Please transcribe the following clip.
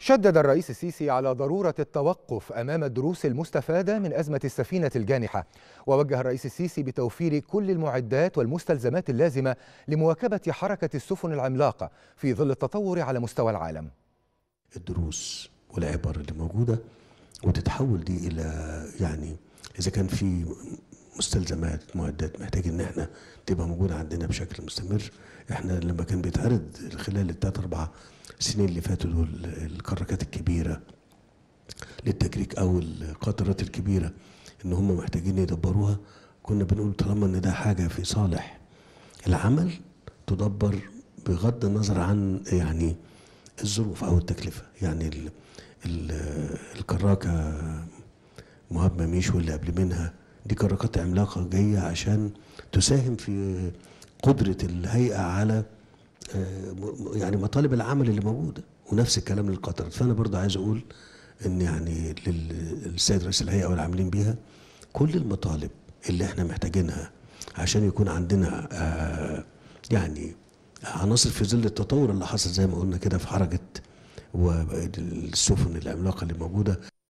شدد الرئيس السيسي على ضرورة التوقف أمام الدروس المستفادة من أزمة السفينة الجانحة ووجه الرئيس السيسي بتوفير كل المعدات والمستلزمات اللازمة لمواكبة حركة السفن العملاقة في ظل التطور على مستوى العالم الدروس والعبر اللي موجودة وتتحول دي إلى يعني إذا كان في مستلزمات معدات محتاج ان احنا تبقى موجوده عندنا بشكل مستمر احنا لما كان بيتعرض خلال الثلاث اربع سنين اللي فاتوا دول الكراكات الكبيره للتكريك او القطرات الكبيره ان هم محتاجين يدبروها كنا بنقول طالما ان ده حاجه في صالح العمل تدبر بغض النظر عن يعني الظروف او التكلفه يعني ال ال الكراكه مهاب ميش واللي قبل منها دي كراكات عملاقة جاية عشان تساهم في قدرة الهيئة على يعني مطالب العمل اللي موجودة ونفس الكلام للقطرات فأنا برضه عايز أقول إن يعني للسيد رئيس الهيئة والعاملين بيها كل المطالب اللي احنا محتاجينها عشان يكون عندنا يعني عناصر في ظل التطور اللي حصل زي ما قلنا كده في حركة والسفن العملاقة اللي موجودة